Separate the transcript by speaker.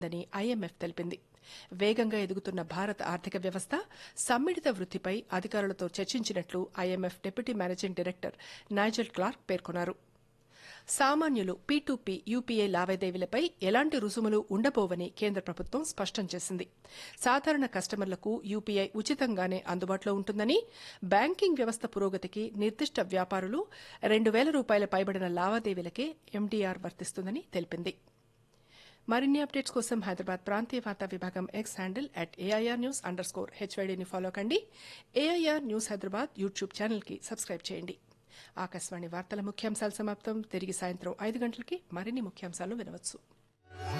Speaker 1: దని ఐఎంఎఫ్ తెలిపింది వేగంగా ఎదుగుతున్న భారత ఆర్థిక వ్యవస్థ సమ్మిళిత వృద్దిపై అధికారులతో చర్చించినట్లు IMF deputy managing director Nigel Clarke పేర్కొన్నారు సామాన్యులు పీ టు పీ యూపీఐ లావాదేవీలపై ఎలాంటి రుసుములు ఉండబోవని కేంద్ర ప్రభుత్వం స్పష్టం చేసింది సాధారణ కస్టమర్లకు యూపీఐ ఉచితంగానే అందుబాటులో ఉంటుందని బ్యాంకింగ్ వ్యవస్థ పురోగతికి నిర్దిష్ట వ్యాపారులు రెండు వేల రూపాయల పైబడిన లావాదేవీలకే ఎండీఆర్ వర్తిస్తుందని తెలిపింది మరిన్ని అప్డేట్స్ కోసం హైదరాబాద్ ప్రాంతీయ వార్తా విభాగం X handle at AIR news underscore హెచ్వైడీని ఫాలో కండి ఏఐఆర్ న్యూస్ హైదరాబాద్ యూట్యూబ్ ఛానల్కి సబ్స్క్రైబ్ చేయండి ఆకాశవాణి వార్తల ముఖ్యాంశాలు సమాప్తం తిరిగి సాయంత్రం ఐదు గంటలకి మరిన్ని ముఖ్యాంశాలు వినవచ్చు